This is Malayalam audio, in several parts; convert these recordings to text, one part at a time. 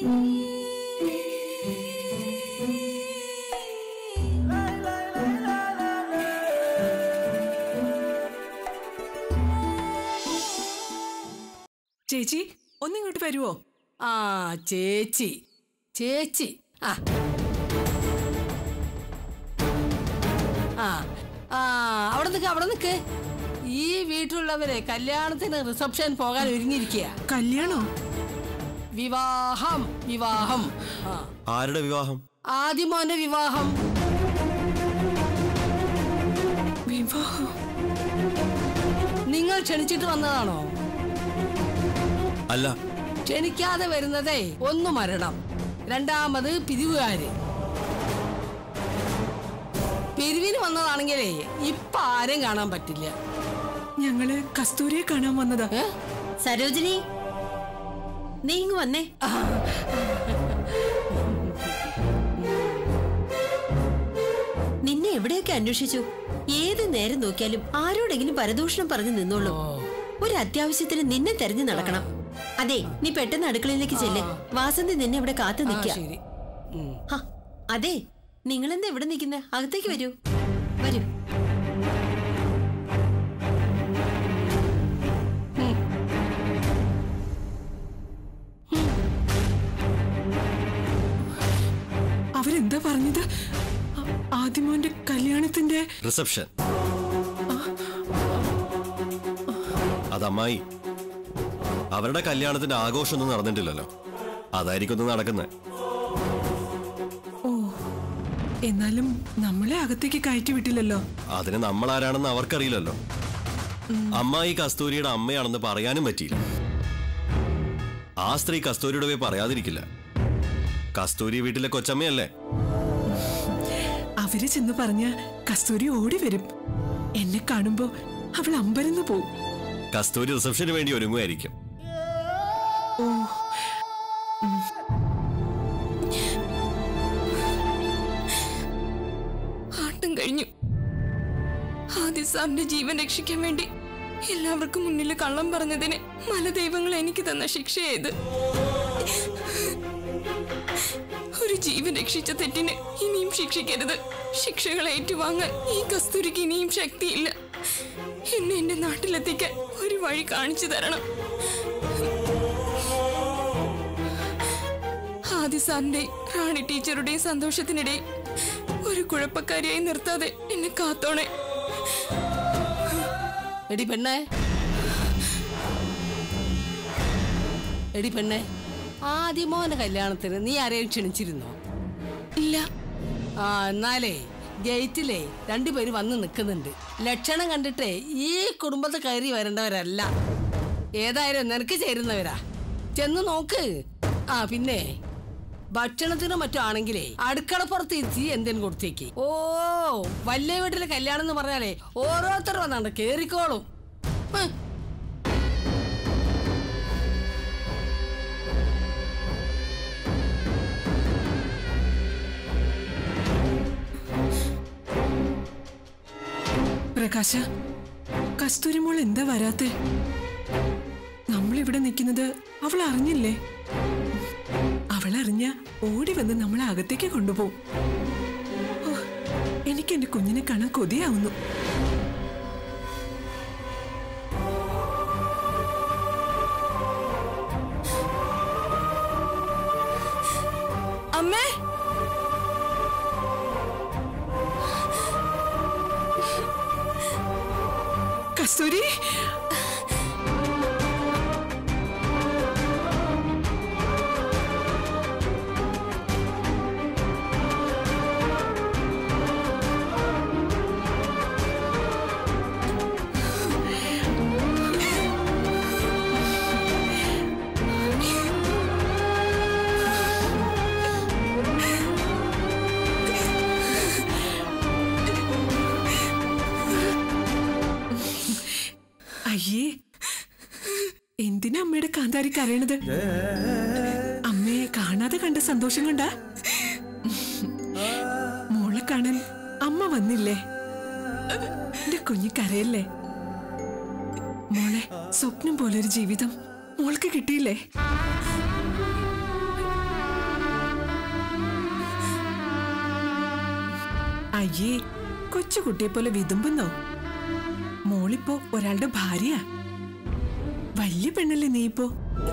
ചേച്ചി ഒന്നിങ്ങോട്ട് വരുവോ ആ ചേച്ചി ചേച്ചി ആ ആ ആ അവിടെ നിൽക്ക് അവിടെ നിൽക്ക് ഈ വീട്ടിലുള്ളവരെ കല്യാണത്തിന് റിസപ്ഷൻ പോകാൻ ഒരുങ്ങിയിരിക്കുക കല്യാണോ വിവാഹം വിവാഹം ആ ആരുടെ വിവാഹം ആദ്യമോന്റെ വിവാഹം വിവാഹം നിങ്ങൾ ക്ഷണിച്ചിട്ട് വന്നതാണോ അല്ല ക്ഷണിക്കാതെ വരുന്നതേ ഒന്ന് മരണം രണ്ടാമത് പിരിവുകാര് പിരിവിന് വന്നതാണെങ്കിലേ ഇപ്പൊ ആരും കാണാൻ പറ്റില്ല ഞങ്ങള് കസ്തൂരിയെ കാണാൻ വന്നതാ ഏ? സരോജിനി നീ ഇങ്ങ് വന്നേ നിന്നെ എവിടെയൊക്കെ അന്വേഷിച്ചു ഏത് നേരം നോക്കിയാലും ആരോടെങ്കിലും പരദൂഷണം പറഞ്ഞു നിന്നോളൂ ഒരു അത്യാവശ്യത്തിന് നിന്നെ തെരഞ്ഞു നടക്കണം അതെ നീ പെട്ടെന്ന് അടുക്കളയിലേക്ക് ചെല്ല് വാസന്തി നിന്നെ ഇവിടെ കാത്തു ആ, നിൽക്കുക ശരി ഉം. ഹ, അതെ നിങ്ങളെന്താ ഇവിടെ നിൽക്കുന്നേ അകത്തേക്ക് വരൂ വരൂ അവരെന്താ പറഞ്ഞത് ആ- ആദിമോന്റെ കല്യാണത്തിന്റെ റിസപ്ഷൻ അതമ്മായി അവരുടെ കല്യാണത്തിന്റെ ആഘോഷമൊന്നും നടന്നിട്ടില്ലല്ലോ അതായിരിക്കും ഒന്നും നടക്കുന്നത് ഓ എന്നാലും നമ്മളെ അകത്തേക്ക് കയറ്റി വിട്ടില്ലല്ലോ അതിന് നമ്മൾ ആരാണെന്ന് അവർക്കറിയില്ലല്ലോ അമ്മായി കസ്തൂരിയുടെ അമ്മയാണെന്ന് പറയാനും പറ്റിയില്ല ആ സ്ത്രീ കസ്തൂരിയുടെ പോയി പറയാതിരിക്കില്ല കസ്തൂരി വീട്ടിലെ കൊച്ചമ്മയല്ലേ അവര് ചെന്ന് പറഞ്ഞ കസ്തൂരി ഓടി വരും എന്നെ കാണുമ്പോ അവൾ അമ്പരന്ന് പോവും കസ്തൂരി റിസപ്ഷന് വേണ്ടി ഒരുങ്ങുമായിരിക്കും ഓ ആട്ടം കഴിഞ്ഞു ആദ്യ സാറിന്റെ ജീവൻ രക്ഷിക്കാൻ വേണ്ടി എല്ലാവർക്കും മുന്നിൽ കള്ളം പറഞ്ഞതിന് മലദൈവങ്ങൾ എനിക്ക് തന്ന ശിക്ഷയായത് ഒരു ജീവൻ രക്ഷിച്ച തെറ്റിന് ഇനിയും ശിക്ഷിക്കരുത് ശിക്ഷകൾ ഏറ്റുവാങ്ങാൻ ഈ കസ്തൂരിക്ക് ഇനിയും ശക്തിയില്ല എന്നെ എന്റെ നാട്ടിലെത്തിക്കാൻ ഒരു വഴി കാണിച്ചു തരണം ആദ്യ സാറിന്റെയും റാണി ടീച്ചറുടെയും സന്തോഷത്തിനിടയിൽ ഒരു കുഴപ്പക്കാരിയായി നിർത്താതെ എന്നെ കാത്തോണേ എടി പെണ്ണേ എടി പെണ്ണേ ആദ്യമോന്റെ കല്യാണത്തിന് നീ ആരെയും ക്ഷണിച്ചിരുന്നോ ഇല്ല ആ എന്നാലേ ഗേറ്റിലെ രണ്ടുപേര് വന്ന് നിൽക്കുന്നുണ്ട് ലക്ഷണം കണ്ടിട്ടേ ഈ കുടുംബത്തെ കയറി വരേണ്ടവരല്ല ഏതായാലും നിനക്ക് ചേരുന്നവരാ ചെന്ന് നോക്ക് ആ പിന്നെ ഭക്ഷണത്തിനോ മറ്റോ ആണെങ്കിലേ അടുക്കളപ്പുറത്ത് ഇരുത്തി എന്തേലും കൊടുത്തേക്ക് ഓ വല്യ വീട്ടിലെ കല്യാണം എന്ന് പറഞ്ഞാലേ ഓരോരുത്തർ വന്നാണ്ട് കേറിക്കോളും ഹ്. പ്രകാശ കസ്തൂരി മോൾ എന്താ വരാത്തെ നമ്മളിവിടെ നിൽക്കുന്നത് അവൾ അറിഞ്ഞില്ലേ അവൾ അറിഞ്ഞ ഓടി വന്ന് നമ്മളെ അകത്തേക്ക് കൊണ്ടുപോകും ഓ, എനിക്ക് എന്റെ കുഞ്ഞിനെ കാണാൻ കൊതിയാവുന്നു അമ്മേ കസ്തൂരി അയ്യേ എന്തിനാ അമ്മയുടെ കാന്താരി കരയണത് അമ്മയെ കാണാതെ കണ്ട സന്തോഷം കൊണ്ടാ മോളെ കാണാൻ അമ്മ വന്നില്ലേ എന്റെ കുഞ്ഞി കരയല്ലേ മോളെ സ്വപ്നം പോലൊരു ജീവിതം മോൾക്ക് കിട്ടിയില്ലേ അയ്യേ കൊച്ചുകുട്ടിയെ പോലെ വിതുമ്പുന്നോ മോളിപ്പോ ഒരാളുടെ ഭാര്യ വലിയ പെണ്ണല്ലേ നീ ഇപ്പോ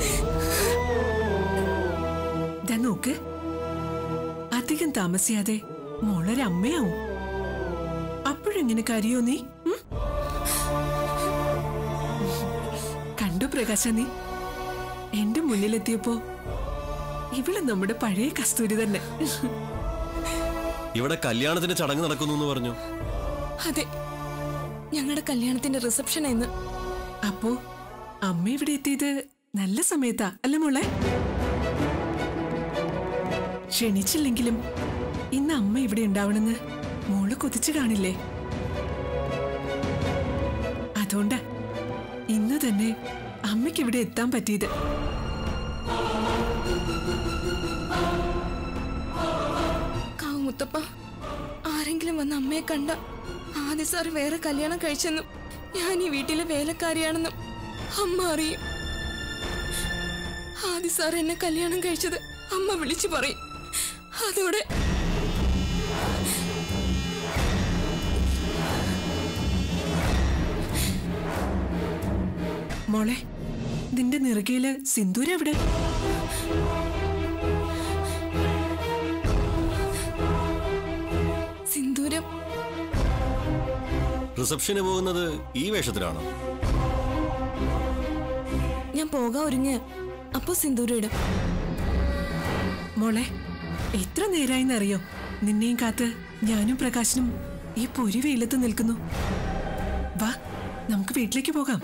ദാ നോക്ക് അധികം താമസിയാതെ മോളൊരമ്മയാവും അപ്പോഴെങ്ങനെ കരയോ നീ ഉം? കണ്ടു പ്രകാശ നീ എന്റെ മുന്നിലെത്തിയപ്പോ ഇവള് നമ്മുടെ പഴയ കസ്തൂരി തന്നെ ഇവിടെ കല്യാണത്തിന്റെ ചടങ്ങ് നടക്കുന്നു എന്ന് പറഞ്ഞു അതെ ഞങ്ങളുടെ കല്യാണത്തിന്റെ റിസപ്ഷൻ എന്ന് അപ്പോ അമ്മ ഇവിടെ എത്തിയത് നല്ല സമയത്താ അല്ല മോളെ ക്ഷണിച്ചില്ലെങ്കിലും ഇന്ന് അമ്മ ഇവിടെ ഉണ്ടാവണമെന്ന് മോള് കൊതിച്ചു കാണില്ലേ അതുകൊണ്ടാ ഇന്ന് തന്നെ അമ്മയ്ക്ക് ഇവിടെ എത്താൻ പറ്റിയത് കാവ് മുത്തപ്പ ആരെങ്കിലും വന്ന് അമ്മയെ കണ്ട ആദ്യ സാർ വേറെ കല്യാണം കഴിച്ചെന്നും ഞാൻ ഈ വീട്ടിലെ വേലക്കാരിയാണെന്നും അമ്മ അറിയും ആദ്യ സാർ എന്നെ കല്യാണം കഴിച്ചത് അമ്മ വിളിച്ചു പറയും അതോടെ മോളെ നിന്റെ നിറുകയില് സിന്ദൂര എവിടെ സിന്ദൂരം റിസപ്ഷന് പോകുന്നത് ഈ വേഷത്തിലാണോ ഞാൻ പോകാൻ ഒരുങ്ങ് അപ്പോ സിന്ദൂരം ഇടും മോളെ എത്ര നേരായിന്നറിയോ നിന്നെയും കാത്ത് ഞാനും പ്രകാശനും ഈ പൊരി വെയിലത്ത് നിൽക്കുന്നു വാ നമുക്ക് വീട്ടിലേക്ക് പോകാം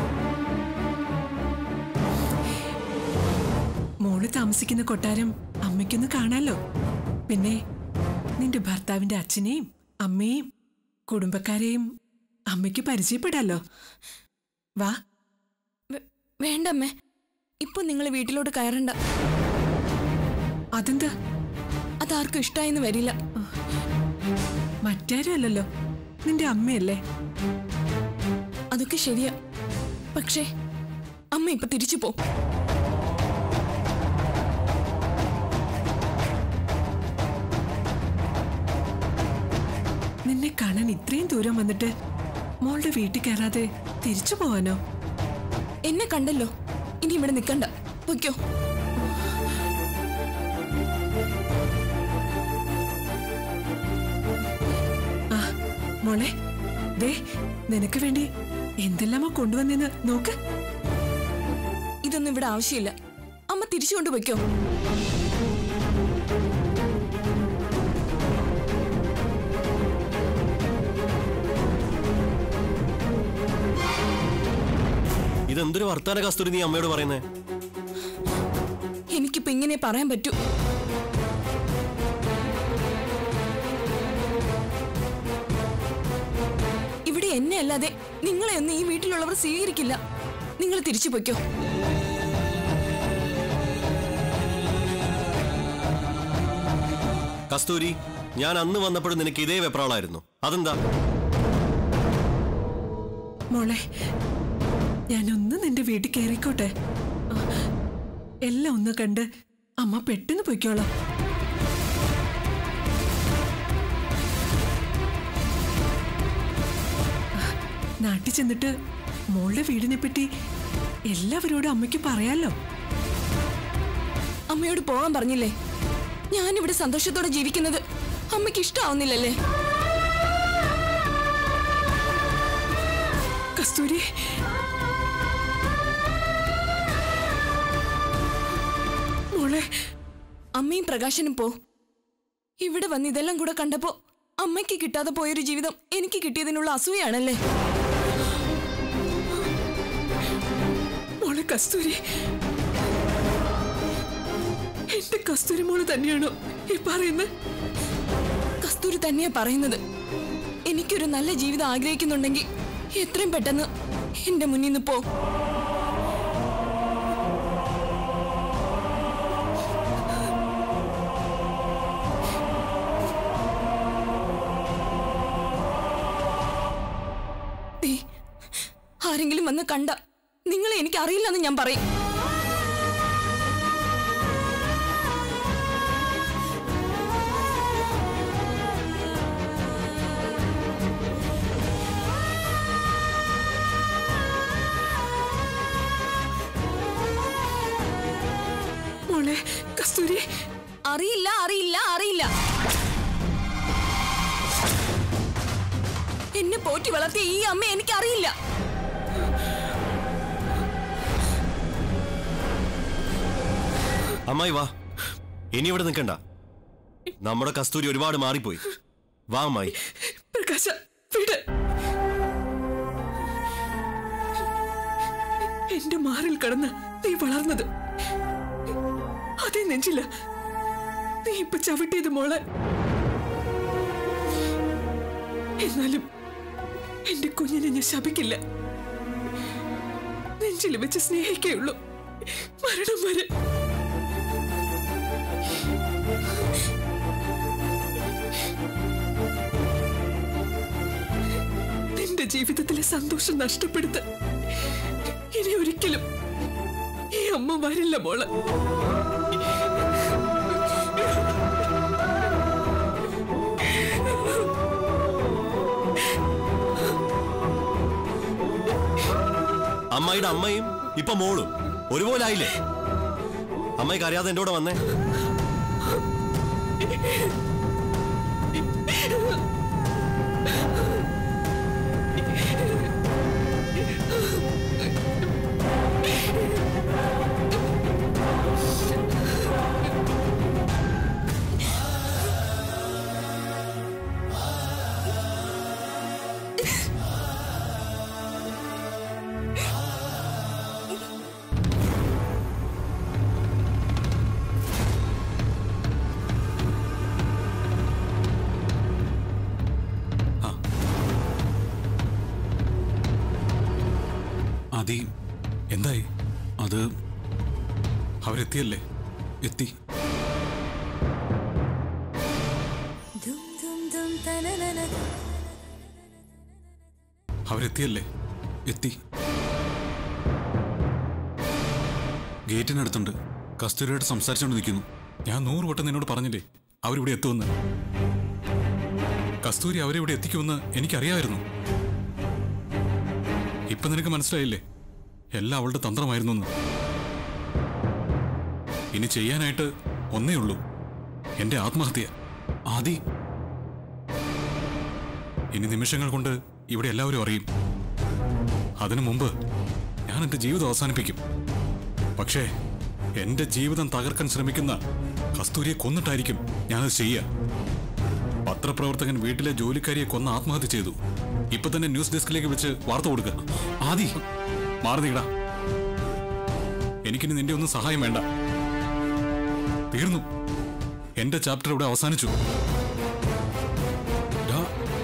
മോള് താമസിക്കുന്ന കൊട്ടാരം അമ്മയ്ക്കൊന്ന് കാണാലോ പിന്നെ നിന്റെ ഭർത്താവിന്റെ അച്ഛനെയും അമ്മയെയും കുടുംബക്കാരെയും അമ്മയ്ക്ക് പരിചയപ്പെടാലോ വാ വേ- വേണ്ടമ്മേ ഇപ്പൊ നിങ്ങൾ വീട്ടിലോട്ട് കയറണ്ട അതെന്താ അതാർക്കും ഇഷ്ടായെന്ന് വരില്ല മറ്റാരും അല്ലല്ലോ നിന്റെ അമ്മയല്ലേ അതൊക്കെ ശരിയാ പക്ഷേ അമ്മ ഇപ്പൊ തിരിച്ചു പോ നിന്നെ കാണാൻ ഇത്രയും ദൂരം വന്നിട്ട് മോളുടെ വീട്ടിൽ കയറാതെ തിരിച്ചു പോവാനോ എന്നെ കണ്ടല്ലോ ഇനി ഇവിടെ നിൽക്കണ്ട പൊയ്ക്കോ ആ മോളെ ദേ നിനക്ക് വേണ്ടി എന്തെല്ലാമാ കൊണ്ടുവന്നെന്ന് നോക്ക് ഇതൊന്നും ഇവിടെ ആവശ്യമില്ല അമ്മ തിരിച്ചു കൊണ്ടുപോയിക്കോ ഇതെന്തൊരു വർത്താന കസ്തൂരി നീ അമ്മയോട് പറയുന്നേ എനിക്കിപ്പോ ഇങ്ങനെ പറയാൻ പറ്റൂ ഇവിടെ എന്നെ അല്ലാതെ നിങ്ങളെ ഒന്നും ഈ വീട്ടിലുള്ളവർ സ്വീകരിക്കില്ല നിങ്ങൾ തിരിച്ചു പൊയ്ക്കോ കസ്തൂരി ഞാൻ അന്ന് വന്നപ്പോഴും നിനക്ക് ഇതേ വെപ്രാളായിരുന്നു അതെന്താ മോളെ ഞാനൊന്ന് നിന്റെ വീട്ടിൽ കയറിക്കോട്ടെ ആ, എല്ലാം ഒന്ന് കണ്ട് അമ്മ പെട്ടെന്ന് പൊയ്ക്കോളാം ആ, നാട്ടിൽ ചെന്നിട്ട് മോളുടെ വീടിനെ പറ്റി എല്ലാവരോടും അമ്മയ്ക്ക് പറയാലോ അമ്മയോട് പോകാൻ പറഞ്ഞില്ലേ ഞാനിവിടെ സന്തോഷത്തോടെ ജീവിക്കുന്നത് അമ്മയ്ക്ക് ഇഷ്ടാവുന്നില്ലല്ലേ കസ്തൂരി മോളെ അമ്മയും പ്രകാശനും പോ ഇവിടെ വന്ന് ഇതെല്ലാം കൂടെ കണ്ടപ്പോ അമ്മയ്ക്ക് കിട്ടാതെ പോയൊരു ജീവിതം എനിക്ക് കിട്ടിയതിനുള്ള അസൂയാണല്ലേ മോളെ കസ്തൂരി എന്റെ കസ്തൂരി മോള് തന്നെയാണോ ഈ പറയുന്നത് കസ്തൂരി തന്നെയാ പറയുന്നത് എനിക്കൊരു നല്ല ജീവിതം ആഗ്രഹിക്കുന്നുണ്ടെങ്കിൽ എത്രയും പെട്ടെന്ന് എന്റെ മുന്നിൽ നിന്ന് പോ ദേ, ആരെങ്കിലും വന്ന് കണ്ട നിങ്ങളെ എനിക്ക് അറിയില്ലെന്ന് ഞാൻ പറയും കസ്തൂരി അറിയില്ല അറിയില്ല അറിയില്ല എന്നെ പോറ്റി വളർത്തിയ ഈ അമ്മ എനിക്കറിയില്ല അമ്മായി വാ ഇനി ഇവിടെ നിൽക്കണ്ട നമ്മുടെ കസ്തൂരി ഒരുപാട് മാറിപ്പോയി വാ അമ്മായി പ്രകാശ വിട് എന്റെ മാറിൽ കടന്ന് നീ വളർന്നത് അതേ നെഞ്ചില്ല നീ ഇപ്പൊ ചവിട്ടിയത് മോളെ എന്നാലും എന്റെ കുഞ്ഞിനെ ഞാൻ ശപിക്കില്ല നെഞ്ചിൽ വെച്ച് സ്നേഹിക്കേയുള്ളൂ മരണം വരെ നിന്റെ ജീവിതത്തിലെ സന്തോഷം നഷ്ടപ്പെടുത്ത ഇനി ഒരിക്കലും ഈ അമ്മ വരില്ല മോള് അമ്മായിയുടെ അമ്മയും ഇപ്പൊ മോളും ഒരുപോലെ ആയില്ലേ അമ്മായിക്ക് അറിയാതെ എന്റെ കൂടെ വന്നേ അതി എന്തായി അത് അവരെത്തിയല്ലേ എത്തി അവരെത്തിയല്ലേ എത്തി ഗേറ്റിനടുത്തുണ്ട് കസ്തൂരിയോട് സംസാരിച്ചുകൊണ്ട് നിൽക്കുന്നു ഞാൻ നൂറ് വട്ടം നിന്നോട് പറഞ്ഞില്ലേ അവരിവിടെ എത്തുമെന്ന് കസ്തൂരി അവരെ ഇവിടെ എത്തിക്കുമെന്ന് എനിക്കറിയാമായിരുന്നു ഇപ്പൊ നിനക്ക് മനസ്സിലായില്ലേ എല്ലാം അവളുടെ തന്ത്രമായിരുന്നു എന്ന് ഇനി ചെയ്യാനായിട്ട് ഒന്നേ ഉള്ളൂ എന്റെ ആത്മഹത്യ ആദി ഇനി നിമിഷങ്ങൾ കൊണ്ട് ഇവിടെ എല്ലാവരും അറിയും അതിനു മുമ്പ് ഞാൻ എന്റെ ജീവിതം അവസാനിപ്പിക്കും പക്ഷേ എന്റെ ജീവിതം തകർക്കാൻ ശ്രമിക്കുന്ന കസ്തൂരിയെ കൊന്നിട്ടായിരിക്കും ഞാനത് ചെയ്യുക പത്രപ്രവർത്തകൻ വീട്ടിലെ ജോലിക്കാരിയെ കൊന്ന് ആത്മഹത്യ ചെയ്തു ഇപ്പൊ തന്നെ ന്യൂസ് ഡെസ്കിലേക്ക് വെച്ച് വാർത്ത കൊടുക്കുക ആദി മാറി നീടാ എനിക്കിനി നിന്റെ ഒന്നും സഹായം വേണ്ട തീർന്നു എന്റെ ചാപ്റ്റർ ഇവിടെ അവസാനിച്ചു ഡാ,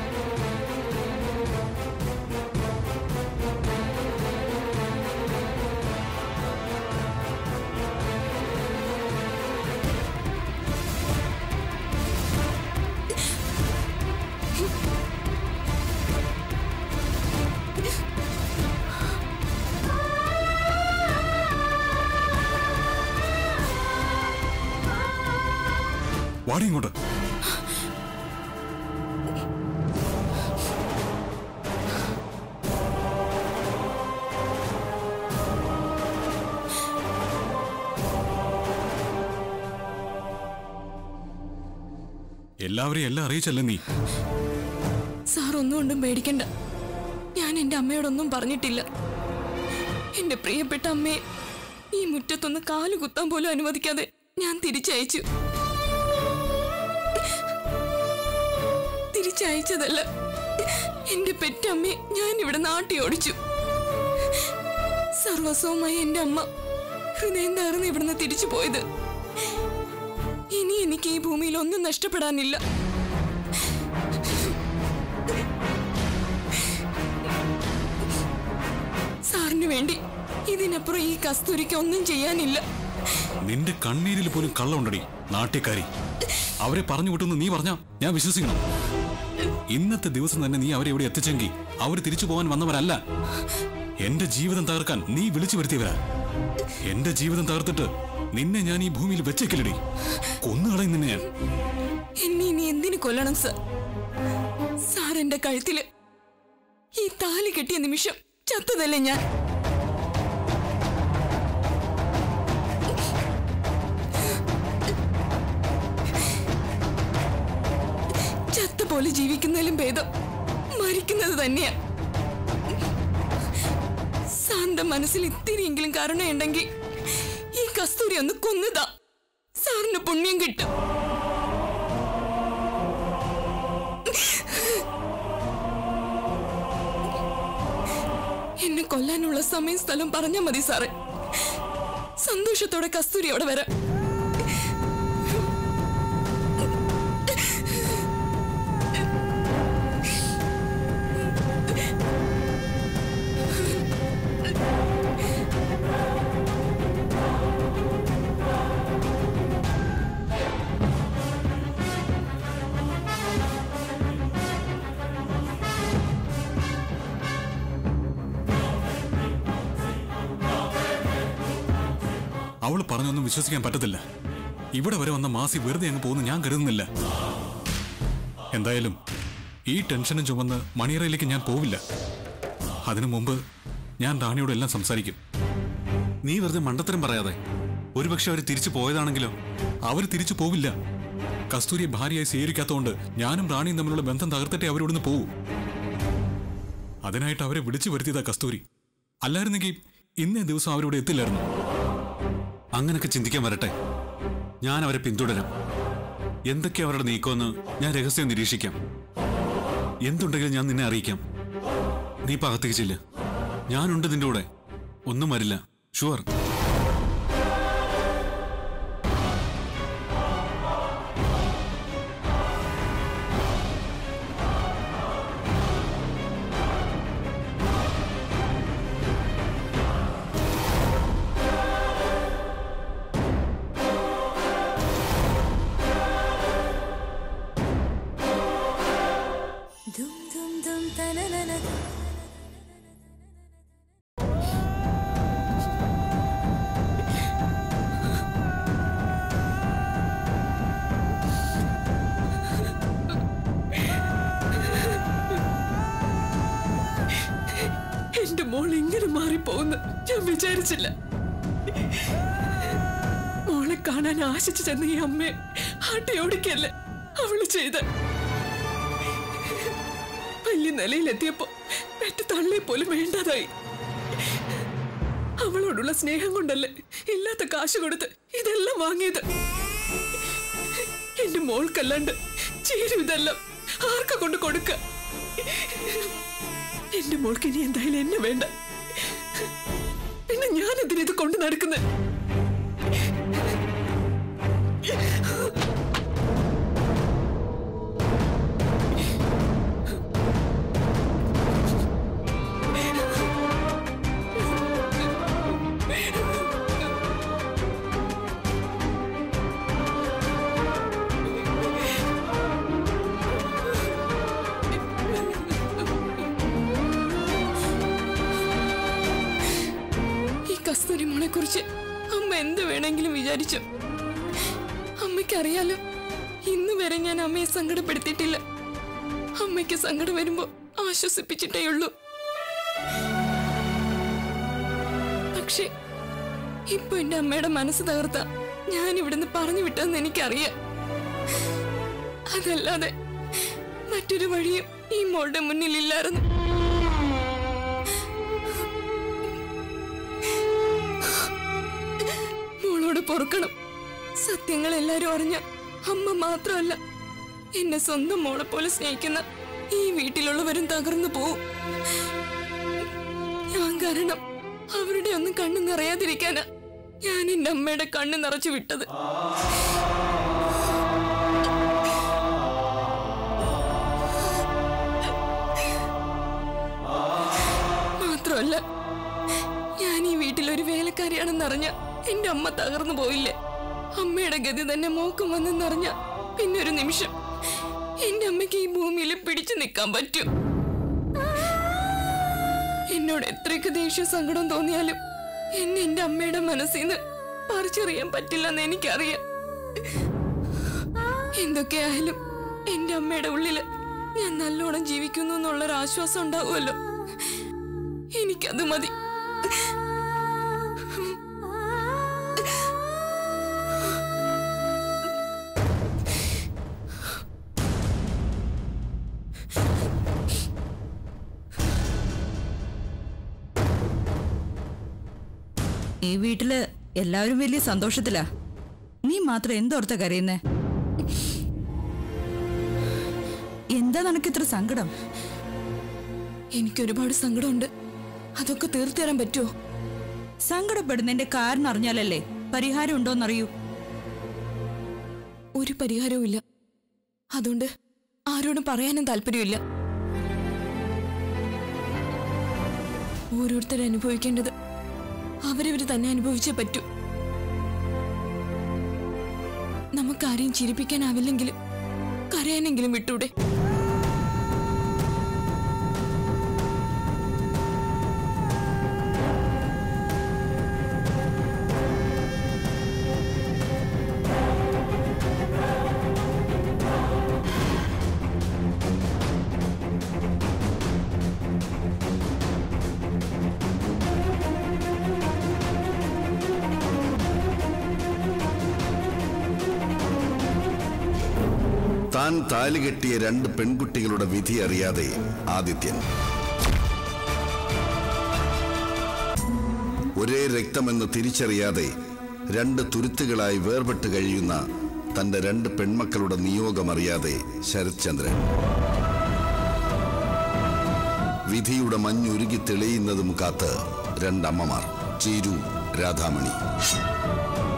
വാടി ഇങ്ങോട്ട് എല്ലാവരെയും എല്ലാം അറിയിച്ചല്ലേ നീ സാർ ഒന്നും കൊണ്ടും പേടിക്കണ്ട ഞാൻ എന്റെ അമ്മയോടൊന്നും പറഞ്ഞിട്ടില്ല എന്റെ പ്രിയപ്പെട്ട അമ്മയെ ഈ മുറ്റത്തൊന്ന് കാല് കുത്താൻ പോലും അനുവദിക്കാതെ ഞാൻ തിരിച്ചയച്ചു തിരിച്ചയച്ചതല്ല എന്റെ പെറ്റമ്മയെ ഞാൻ ഇവിടെ നാട്ടി ഓടിച്ചു സർവസ്വമായി എന്റെ അമ്മ ഹൃദയം തകർന്ന് ഇവിടുന്ന് തിരിച്ചു പോയത് ഇനി എനിക്ക് ഈ ഭൂമിയിൽ ഒന്നും നഷ്ടപ്പെടാനില്ല സാറിന് വേണ്ടി ഇതിനപ്പുറം ഈ കസ്തൂരിക്ക് ഒന്നും ചെയ്യാനില്ല നിന്റെ കണ്ണീരിൽ പോലും കള്ളമുണ്ടടി നാട്യക്കാരി അവരെ പറഞ്ഞു വിട്ടെന്ന് നീ പറഞ്ഞാ ഞാൻ വിശ്വസിക്കണം ഇന്നത്തെ ദിവസം തന്നെ നീ അവരെ ഇവിടെ എത്തിച്ചെങ്കിൽ അവർ തിരിച്ചു പോകാൻ വന്നവരല്ല എന്റെ ജീവിതം തകർക്കാൻ നീ വിളിച്ചു വരുത്തിയവരാ എന്റെ ജീവിതം തകർത്തിട്ട് നിന്നെ ഞാൻ ഈ ഭൂമിയിൽ വെച്ചേക്കില്ലടി കൊന്നുകളയും നിന്നെ ഞാൻ എന്നെ ഇനി എന്തിനു കൊല്ലണം സർ സാർ എന്റെ കഴുത്തില് ഈ താലി കെട്ടിയ നിമിഷം ചത്തതല്ലേ ഞാൻ പോലെ ജീവിക്കുന്നതിലും ഭേദം മരിക്കുന്നത് തന്നെയാ സാറിന്റെ മനസ്സിൽ ഇത്തിരിയെങ്കിലും കരുണയുണ്ടെങ്കിൽ ഈ കസ്തൂരി ഒന്ന് കൊന്നതാ സാറിന് പുണ്യം കിട്ടും എന്നെ കൊല്ലാനുള്ള സമയം സ്ഥലം പറഞ്ഞാൽ മതി സാറേ സന്തോഷത്തോടെ കസ്തൂരി അവിടെ വരാം അവൾ പറഞ്ഞൊന്നും വിശ്വസിക്കാൻ പറ്റത്തില്ല ഇവിടെ വരെ വന്ന മാസി വെറുതെ അങ്ങ് പോകുന്നു ഞാൻ കരുതുന്നില്ല എന്തായാലും ഈ ടെൻഷനും ചുമന്ന് മണിയറയിലേക്ക് ഞാൻ പോവില്ല അതിനു മുമ്പ് ഞാൻ റാണിയോട് എല്ലാം സംസാരിക്കും നീ വെറുതെ മണ്ടത്തരം പറയാതെ ഒരുപക്ഷെ അവർ തിരിച്ചു പോയതാണെങ്കിലോ അവർ തിരിച്ചു പോവില്ല കസ്തൂരിയെ ഭാര്യയായി സ്വീകരിക്കാത്തതുകൊണ്ട് ഞാനും റാണിയും തമ്മിലുള്ള ബന്ധം തകർത്തിട്ടേ അവരിവിടുന്ന് പോവൂ അതിനായിട്ട് അവരെ വിളിച്ചു വരുത്തിയതാ കസ്തൂരി അല്ലായിരുന്നെങ്കിൽ ഇന്നേ ദിവസം അവരിവിടെ എത്തില്ലായിരുന്നു അങ്ങനൊക്കെ ചിന്തിക്കാൻ വരട്ടെ ഞാൻ അവരെ പിന്തുടരാം എന്തൊക്കെ അവരുടെ നീക്കമെന്ന് ഞാൻ രഹസ്യം നിരീക്ഷിക്കാം എന്തുണ്ടെങ്കിലും ഞാൻ നിന്നെ അറിയിക്കാം നീ ഇപ്പൊ അകത്തേക്ക് ചെല്ല് ഞാനുണ്ട് നിന്റെ കൂടെ ഒന്നും വരില്ല ഷുവർ എന്റെ മോൾ ഇങ്ങനെ മാറിപ്പോകുന്നു ഞാൻ വിചാരിച്ചില്ല മോളെ കാണാൻ ആശിച്ചു ചെന്ന ഈ അമ്മയെ ആട്ടിയോടിക്കല്ലേ അവള് ചെയ്ത് വലിയ നിലയിലെത്തിയപ്പോ പെറ്റ തള്ളെ പോലും വേണ്ടതായി അവളോടുള്ള സ്നേഹം കൊണ്ടല്ലേ ഇല്ലാത്ത കാശ് കൊടുത്ത് ഇതെല്ലാം വാങ്ങിയത് എന്റെ മോൾക്കല്ലാണ്ട് ചേരും ഇതെല്ലാം ആർക്ക കൊണ്ട് കൊടുക്ക എന്റെ മോൾക്ക് ഇനി എന്തായാലും എന്നെ വേണ്ട പിന്നെ ഞാൻ എന്തിനാ ഇത് കൊണ്ട് നടക്കുന്നത് ഈ കസ്തൂരി മോളെ കുറിച്ച് അമ്മ എന്ത് വേണമെങ്കിലും വിചാരിച്ചു അമ്മയ്ക്കറിയാലോ ഇന്ന് വരെ ഞാൻ അമ്മയെ സങ്കടപ്പെടുത്തിയിട്ടില്ല അമ്മയ്ക്ക് സങ്കടം വരുമ്പോ ആശ്വസിപ്പിച്ചിട്ടേ ഉള്ളൂ പക്ഷേ ഇപ്പൊ എന്റെ അമ്മയുടെ മനസ്സ് തകർത്ത ഞാൻ ഇവിടുന്ന് പറഞ്ഞു വിട്ടതെന്ന് എനിക്കറിയാം അതല്ലാതെ മറ്റൊരു വഴിയും ഈ മോളുടെ മുന്നിലില്ലായിരുന്നു മോളോട് പൊറുക്കണം സത്യങ്ങൾ എല്ലാരും അറിഞ്ഞ അമ്മ മാത്രമല്ല എന്നെ സ്വന്തം മോളെ പോലെ സ്നേഹിക്കുന്ന ഈ വീട്ടിലുള്ളവരും തകർന്നു പോവും ഞാൻ കാരണം അവരുടെ ഒന്നും കണ്ണു നിറയാതിരിക്കാനാ ഞാൻ എന്റെ അമ്മയുടെ കണ്ണ് നിറച്ചു വിട്ടത് മാത്രമല്ല ഞാൻ ഈ വീട്ടിലൊരു വേലക്കാരിയാണെന്നറിഞ്ഞ എന്റെ അമ്മ തകർന്നു പോയില്ലേ അമ്മയുടെ ഗതി തന്നെ മോക്കം വന്നെന്നറിഞ്ഞ പിന്നെ ഒരു നിമിഷം എന്റെ അമ്മയ്ക്ക് ഈ ഭൂമിയിൽ പിടിച്ചു നിൽക്കാൻ പറ്റും എന്നോട് എത്രയൊക്കെ ദേഷ്യ സങ്കടം തോന്നിയാലും എന്നെ എന്റെ അമ്മയുടെ മനസ്സിൽ നിന്ന് പറിച്ചറിയാൻ പറ്റില്ലെന്ന് എനിക്കറിയാം എന്തൊക്കെയായാലും എന്റെ അമ്മയുടെ ഉള്ളില് ഞാൻ നല്ലോണം ജീവിക്കുന്നു എന്നുള്ളൊരു ആശ്വാസം ഉണ്ടാവുമല്ലോ എനിക്കത് മതി ഈ വീട്ടില് എല്ലാവരും വലിയ സന്തോഷത്തിലാ നീ മാത്രം എന്തോർത്ത കരയുന്നേ എന്താ നിനക്ക് ഇത്ര സങ്കടം എനിക്ക് ഒരുപാട് സങ്കടമുണ്ട് അതൊക്കെ തീർത്തു തരാൻ പറ്റുമോ സങ്കടപ്പെടുന്നതിന്റെ കാരണം അറിഞ്ഞാലല്ലേ പരിഹാരം ഉണ്ടോന്നറിയൂ ഒരു പരിഹാരവും ഇല്ല അതുകൊണ്ട് ആരോടും പറയാനും താല്പര്യമില്ല ഓരോരുത്തർ അനുഭവിക്കേണ്ടത് അവരവര് തന്നെ അനുഭവിച്ചേ പറ്റൂ നമുക്കാരെയും ചിരിപ്പിക്കാനാവില്ലെങ്കിലും കരയാനെങ്കിലും വിട്ടൂടെ താൻ താലി കെട്ടിയ രണ്ട് പെൺകുട്ടികളുടെ വിധി അറിയാതെ ആദിത്യൻ ഒരേ രക്തമെന്ന് തിരിച്ചറിയാതെ രണ്ട് തുരുത്തുകളായി വേർപെട്ട് കഴിയുന്ന തന്റെ രണ്ട് പെൺമക്കളുടെ നിയോഗമറിയാതെ ശരത്ചന്ദ്രൻ വിധിയുടെ മഞ്ഞുരുകി തെളിയുന്നതും കാത്ത് രണ്ടമ്മമാർ ചീരു രാധാമണി